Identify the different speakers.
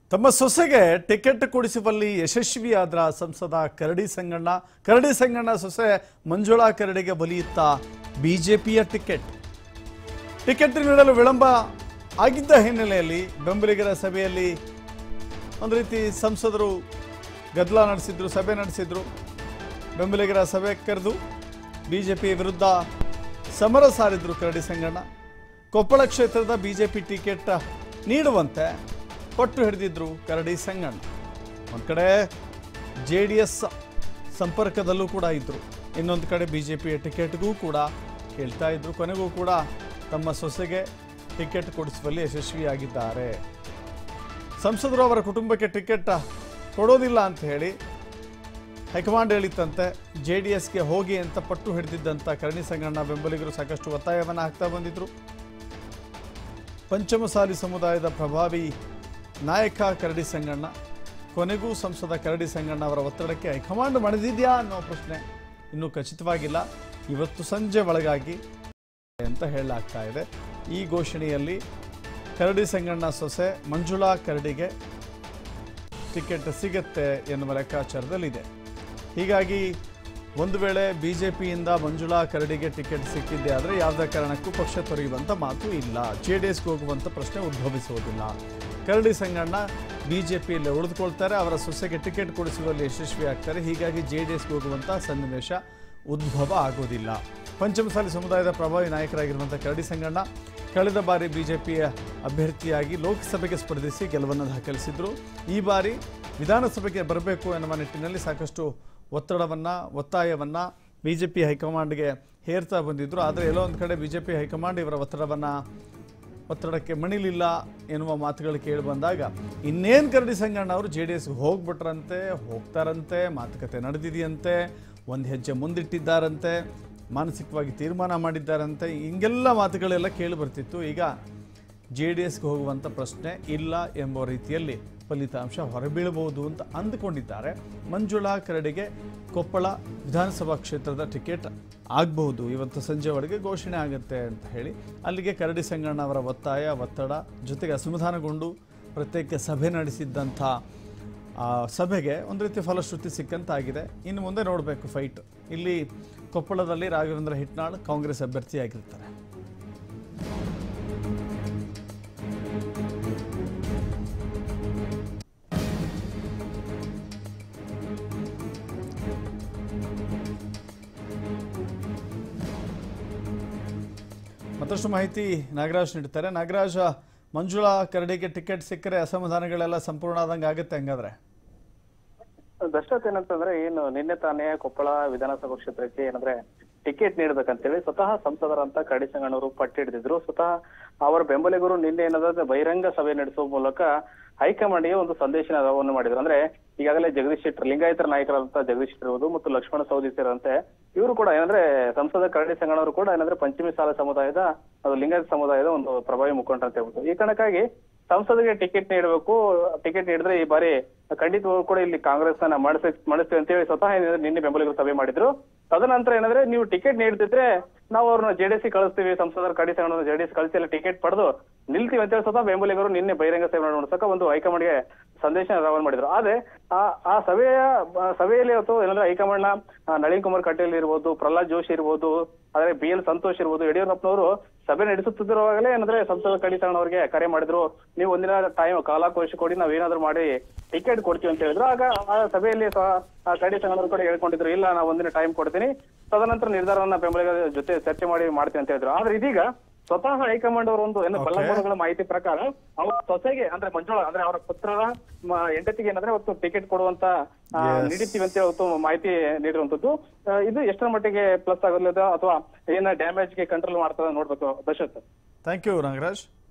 Speaker 1: ತಮ್ಮ ಸೊಸೆಗೆ ಟಿಕೆಟ್ ಕೊಡಿಸುವಲ್ಲಿ ಯಶಸ್ವಿಯಾದ್ರ ಸಂಸದ ಕರಡಿ ಸಂಗಣ್ಣ ಕರಡಿ ಸಂಗಣ್ಣ ಸೊಸೆ ಮಂಜುಳಾ ಕರಡಿಗೆ ಬಲಿಯುತ್ತ ಬಿಜೆಪಿಯ ಟಿಕೆಟ್ ಟಿಕೆಟ್ ನೀಡಲು ವಿಳಂಬ ಆಗಿದ್ದ ಹಿನ್ನೆಲೆಯಲ್ಲಿ ಬೆಂಬಲಿಗರ ಸಭೆಯಲ್ಲಿ ಒಂದು ರೀತಿ ಸಂಸದರು ಗದ್ದಲ ನಡೆಸಿದ್ರು ಸಭೆ ನಡೆಸಿದ್ರು ಬೆಂಬಲಿಗರ ಸಭೆ ಕರೆದು ಬಿಜೆಪಿ ವಿರುದ್ಧ ಸಮರ ಸಾರಿದ್ರು ಕರಡಿ ಸಂಗಣ್ಣ ಕೊಪ್ಪಳ ಕ್ಷೇತ್ರದ ಬಿಜೆಪಿ ಟಿಕೆಟ್ ನೀಡುವಂತೆ ಪಟ್ಟು ಹಿಡಿದಿದ್ರು ಕರಡಿ ಸಂಗಣ್ಣ ಒಂದು ಕಡೆ ಜೆ ಡಿ ಎಸ್ ಸಂಪರ್ಕದಲ್ಲೂ ಕೂಡ ಇದ್ದರು ಇನ್ನೊಂದು ಕಡೆ ಬಿ ಜೆ ಪಿಯ ಟಿಕೆಟ್ಗೂ ಕೂಡ ಕೇಳ್ತಾ ಇದ್ರು ಕೊನೆಗೂ ಕೂಡ ತಮ್ಮ ಸೊಸೆಗೆ ಟಿಕೆಟ್ ಕೊಡಿಸುವಲ್ಲಿ ಯಶಸ್ವಿಯಾಗಿದ್ದಾರೆ ಸಂಸದರು ಅವರ ಕುಟುಂಬಕ್ಕೆ ಟಿಕೆಟ್ ಕೊಡೋದಿಲ್ಲ ಅಂತ ಹೇಳಿ ಹೈಕಮಾಂಡ್ ಹೇಳಿತ್ತಂತೆ ಜೆ ಡಿ ಎಸ್ಗೆ ಹೋಗಿ ಅಂತ ಪಟ್ಟು ಹಿಡಿದಿದ್ದಂಥ ಕರಣಿ ಸಂಗಣ್ಣ ಬೆಂಬಲಿಗರು ಸಾಕಷ್ಟು ಒತ್ತಾಯವನ್ನು ಹಾಕ್ತಾ ಬಂದಿದ್ರು ಪಂಚಮಸಾಲಿ ಸಮುದಾಯದ ಪ್ರಭಾವಿ ನಾಯಕ ಕರಡಿ ಸಂಗಣ್ಣ ಕೊನೆಗೂ ಸಂಸದ ಕರಡಿ ಸಂಗಣ್ಣ ಅವರ ಒತ್ತಡಕ್ಕೆ ಹೈಕಮಾಂಡ್ ಮಣಿದಿದೆಯಾ ಅನ್ನೋ ಪ್ರಶ್ನೆ ಇನ್ನೂ ಖಚಿತವಾಗಿಲ್ಲ ಇವತ್ತು ಸಂಜೆ ಒಳಗಾಗಿ ಅಂತ ಹೇಳಲಾಗ್ತಾ ಇದೆ ಈ ಘೋಷಣೆಯಲ್ಲಿ ಕರಡಿ ಸಂಗಣ್ಣ ಸೊಸೆ ಮಂಜುಳಾ ಕರಡಿಗೆ ಟಿಕೆಟ್ ಸಿಗತ್ತೆ ಎನ್ನುವ ಲೆಕ್ಕಾಚಾರದಲ್ಲಿದೆ ಹೀಗಾಗಿ ಒಂದು ವೇಳೆ ಬಿ ಜೆ ಪಿಯಿಂದ ಮಂಜುಳಾ ಕರಡಿಗೆ ಟಿಕೆಟ್ ಸಿಕ್ಕಿದ್ದೆ ಆದರೆ ಯಾವುದೇ ಕಾರಣಕ್ಕೂ ಪಕ್ಷ ತೊರೆಯುವಂಥ ಮಾತು ಇಲ್ಲ ಜೆ ಡಿ ಎಸ್ಗೆ ಹೋಗುವಂಥ ಪ್ರಶ್ನೆ ಉದ್ಭವಿಸುವುದಿಲ್ಲ ಕರಡಿ ಸಂಗಣ್ಣ ಬಿ ಜೆ ಪಿಯಲ್ಲಿ ಉಳಿದುಕೊಳ್ತಾರೆ ಅವರ ಸೊಸೆಗೆ ಟಿಕೆಟ್ ಕೊಡಿಸುವಲ್ಲಿ ಯಶಸ್ವಿ ಆಗ್ತಾರೆ ಹೀಗಾಗಿ ಜೆ ಡಿ ಎಸ್ಗೆ ಹೋಗುವಂಥ ಸನ್ನಿವೇಶ ಉದ್ಭವ ಆಗೋದಿಲ್ಲ ಪಂಚಮಸಾಲಿ ಸಮುದಾಯದ ಪ್ರಭಾವಿ ನಾಯಕರಾಗಿರುವಂಥ ಕರಡಿ ಸಂಗಣ್ಣ ಕಳೆದ ಬಾರಿ ಬಿಜೆಪಿಯ ಅಭ್ಯರ್ಥಿಯಾಗಿ ಲೋಕಸಭೆಗೆ ಸ್ಪರ್ಧಿಸಿ ಗೆಲುವನ್ನು ದಾಖಲಿಸಿದ್ರು ಈ ಬಾರಿ ವಿಧಾನಸಭೆಗೆ ಬರಬೇಕು ಎನ್ನುವ ನಿಟ್ಟಿನಲ್ಲಿ ಸಾಕಷ್ಟು ಒತ್ತಡವನ್ನು ಒತ್ತಾಯವನ್ನು ಬಿ ಜೆ ಪಿ ಹೈಕಮಾಂಡ್ಗೆ ಹೇರ್ತಾ ಬಂದಿದ್ದರು ಆದರೆ ಎಲ್ಲೋ ಒಂದು ಕಡೆ ಬಿ ಜೆ ಪಿ ಹೈಕಮಾಂಡ್ ಇವರ ಒತ್ತಡವನ್ನು ಒತ್ತಡಕ್ಕೆ ಮಣಿಲಿಲ್ಲ ಎನ್ನುವ ಮಾತುಗಳು ಕೇಳಿ ಬಂದಾಗ ಇನ್ನೇನು ಕರಡಿ ಸಂಗಣ್ಣ ಅವರು ಜೆ ಡಿ ಎಸ್ಗೆ ಹೋಗ್ಬಿಟ್ರಂತೆ ಹೋಗ್ತಾರಂತೆ ಮಾತುಕತೆ ನಡೆದಿದೆಯಂತೆ ಒಂದು ಹೆಜ್ಜೆ ಮುಂದಿಟ್ಟಿದ್ದಾರಂತೆ ಮಾನಸಿಕವಾಗಿ ತೀರ್ಮಾನ ಮಾಡಿದ್ದಾರಂತೆ ಹಿಂಗೆಲ್ಲ ಮಾತುಗಳೆಲ್ಲ ಕೇಳಿ ಬರ್ತಿತ್ತು ಈಗ ಜೆ ಡಿ ಎಸ್ಗೆ ಹೋಗುವಂಥ ಪ್ರಶ್ನೆ ಇಲ್ಲ ಎಂಬ ರೀತಿಯಲ್ಲಿ ಫಲಿತಾಂಶ ಹೊರಬೀಳಬಹುದು ಅಂತ ಅಂದುಕೊಂಡಿದ್ದಾರೆ ಮಂಜುಳಾ ಕರಡಿಗೆ ಕೊಪ್ಪಳ ವಿಧಾನಸಭಾ ಕ್ಷೇತ್ರದ ಟಿಕೆಟ್ ಆಗಬಹುದು ಇವತ್ತು ಸಂಜೆ ಒಳಗೆ ಘೋಷಣೆ ಆಗುತ್ತೆ ಅಂತ ಹೇಳಿ ಅಲ್ಲಿಗೆ ಕರಡಿ ಸಂಗಣ್ಣ ಅವರ ಒತ್ತಾಯ ಒತ್ತಡ ಜೊತೆಗೆ ಅಸಮಾಧಾನಗೊಂಡು ಪ್ರತ್ಯೇಕ ಸಭೆ ನಡೆಸಿದ್ದಂಥ ಆ ಸಭೆಗೆ ಒಂದು ರೀತಿ ಫಲಶ್ರುತಿ ಸಿಕ್ಕಂತಾಗಿದೆ ಇನ್ನು ಮುಂದೆ ನೋಡಬೇಕು ಫೈಟ್ ಇಲ್ಲಿ ಕೊಪ್ಪಳದಲ್ಲಿ ರಾಘವೇಂದ್ರ ಹಿಟ್ನಾಳ್ ಕಾಂಗ್ರೆಸ್ ಅಭ್ಯರ್ಥಿಯಾಗಿರ್ತಾರೆ ಮತ್ತಷ್ಟು ಮಾಹಿತಿ ನಾಗರಾಜ್ ನೀಡ್ತಾರೆ ನಾಗರಾಜ್ ಮಂಜುಳಾ ಕರಡಿಗೆ ಟಿಕೆಟ್ ಸಿಕ್ಕರೆ ಅಸಮಾಧಾನಗಳೆಲ್ಲ ಸಂಪೂರ್ಣ ಆದಂಗೆ ಆಗುತ್ತೆ ಹಂಗಾದ್ರೆ
Speaker 2: ದಶರಥ್ ಏನಂತಂದ್ರೆ ಏನು ನಿನ್ನೆ ತಾನೇ ಕೊಪ್ಪಳ ವಿಧಾನಸಭಾ ಕ್ಷೇತ್ರಕ್ಕೆ ಏನಂದ್ರೆ ಟಿಕೆಟ್ ನೀಡಬೇಕಂತೇಳಿ ಸ್ವತಃ ಸಂಸದರಂತ ಕರಡಿ ಸಂಗಣ್ಣವರು ಪಟ್ಟು ಹಿಡಿದಿದ್ರು ಸ್ವತಃ ಅವರ ಬೆಂಬಲಿಗರು ನಿನ್ನೆ ಏನಂದ್ರೆ ಬಹಿರಂಗ ಸಭೆ ನಡೆಸುವ ಮೂಲಕ ಹೈಕಮಾಂಡ್ಗೆ ಒಂದು ಸಂದೇಶವನ್ನು ಮಾಡಿದ್ರು ಅಂದ್ರೆ ಈಗಾಗಲೇ ಜಗದೀಶ್ ಶೆಟ್ಟರ್ ಲಿಂಗಾಯತರ ನಾಯಕರಾದಂತ ಜಗದೀಶ್ ಶೆಟ್ಟರ್ ಇರ್ಬೋದು ಮತ್ತು ಲಕ್ಷ್ಮಣ ಸವದಿ ಸೇರಿದಂತೆ ಇವರು ಕೂಡ ಏನಂದ್ರೆ ಸಂಸದ ಕರಡಿ ಸಂಗಣ್ಣವರು ಕೂಡ ಏನಂದ್ರೆ ಪಂಚಮಿ ಸಾಲ ಸಮುದಾಯದ ಅದು ಲಿಂಗಾಯತ ಸಮುದಾಯದ ಒಂದು ಪ್ರಭಾವಿ ಮುಖಂಡ ಅಂತ ಹೇಳ್ಬೋದು ಈ ಕಾರಣಕ್ಕಾಗಿ ಸಂಸದಿಗೆ ಟಿಕೆಟ್ ನೀಡಬೇಕು ಟಿಕೆಟ್ ನೀಡಿದ್ರೆ ಈ ಬಾರಿ ಖಂಡಿತವಾಗೂ ಕೂಡ ಇಲ್ಲಿ ಕಾಂಗ್ರೆಸ್ ನ ಮಾಡಿಸ್ ಮಾಡಿಸ್ತೀವಿ ಅಂತ ಹೇಳಿ ಸ್ವತಃ ಏನಿದೆ ನಿನ್ನೆ ಬೆಂಬಲಿಗರು ಸಭೆ ಮಾಡಿದ್ರು ತದನಂತರ ಏನಂದ್ರೆ ನೀವು ಟಿಕೆಟ್ ನೀಡದಿದ್ರೆ ನಾವು ಅವ್ರನ್ನ ಜೆಡಿಎಸ್ ಕಳಿಸ್ತೀವಿ ಸಂಸದರ ಕಡಿ ಜೆಡಿಎಸ್ ಕಳಿಸಿ ಅಲ್ಲಿ ಟಿಕೆಟ್ ಪಡೆದು ನಿಲ್ತೀವಿ ಅಂತ ಹೇಳಿ ಸ್ವತಃ ಬೆಂಬಲಿಗರು ನಿನ್ನೆ ಬಹಿರಂಗ ಸಭೆ ನಡೆಸಕ ಒಂದು ಹೈಕಮಾಂಡ್ಗೆ ಸಂದೇಶ ರವಾನೆ ಮಾಡಿದ್ರು ಆದ್ರೆ ಆ ಆ ಸಭೆಯ ಆ ಸಭೆಯಲ್ಲಿ ಇವತ್ತು ಏನಂದ್ರೆ ಹೈಕಮಾಂಡ್ ನ ಆ, ನಳಿನ್ ಕುಮಾರ್ ಕಟೀಲ್ ಇರ್ಬೋದು ಪ್ರಹ್ಲಾದ್ ಜೋಶಿ ಇರ್ಬೋದು ಆದ್ರೆ ಬಿ ಎಲ್ ಸಂತೋಷ್ ಇರ್ಬೋದು ಯಡಿಯೂರಪ್ಪನವರು ಸಭೆ ನಡೆಸುತ್ತಿರುವಾಗಲೇ ಏನಂದ್ರೆ ಸಂಸದ ಕಡಿತಣ್ಣ ಅವರಿಗೆ ಕರೆ ಮಾಡಿದ್ರು ನೀವು ಒಂದಿನ ಟೈಮ್ ಕಾಲಾವಕಾಶ ಕೊಡಿ ನಾವ್ ಏನಾದ್ರು ಮಾಡಿ ಟಿಕೆಟ್ ಕೊಡ್ತೀವಿ ಅಂತ ಹೇಳಿದ್ರು ಆಗ ಆ ಸಭೆಯಲ್ಲಿ ಸ- ಆ ಕಡಿತಣ್ಣವರು ಕೂಡ ಹೇಳ್ಕೊಂಡಿದ್ರು ಇಲ್ಲ ನಾವು ಒಂದಿನ ಟೈಮ್ ಕೊಡ್ತೀನಿ ತದನಂತರ ನಿರ್ಧಾರವನ್ನ ಬೆಂಬಲಿಗರ ಜೊತೆ ಚರ್ಚೆ ಮಾಡಿ ಮಾಡ್ತೀನಿ ಅಂತ ಹೇಳಿದ್ರು ಆದ್ರೆ ಇದೀಗ ಸ್ವತಃ ಹೈಕಮಾಂಡ್ ಅವರು ಒಂದು ಏನು
Speaker 1: Okay.
Speaker 2: ಬಲ್ಲಂಬಲಗಳ ಮಾಹಿತಿ ಪ್ರಕಾರ ಅವ್ರ ಸೊಸೆಗೆ ಅಂದ್ರೆ ಮಂಜುಳಾ ಅಂದ್ರೆ ಅವರ ಪುತ್ರರ ಮ- ಹೆಂಡತಿಗೆ ಏನಂದ್ರೆ ಅವತ್ತು ಟಿಕೆಟ್ ಕೊಡುವಂತ ಆ,
Speaker 1: Yes.
Speaker 2: ನೀಡಿರ್ತೀವಿ ಅಂತ ಅವತ್ತು ಮಾಹಿತಿ ನೀಡಿರುವಂತದ್ದು ಆ, ಇದು ಎಷ್ಟರ ಮಟ್ಟಿಗೆ ಪ್ಲಸ್ ಆಗಲಿದೆ ಅಥವಾ ಏನ ಡ್ಯಾಮೇಜ್ ಗೆ ಕಂಟ್ರೋಲ್ ಮಾಡ್ತದ ನೋಡ್ಬೇಕು ದಶರಥ್
Speaker 1: ಥ್ಯಾಂಕ್ ಯು ನಾಗರಾಜ್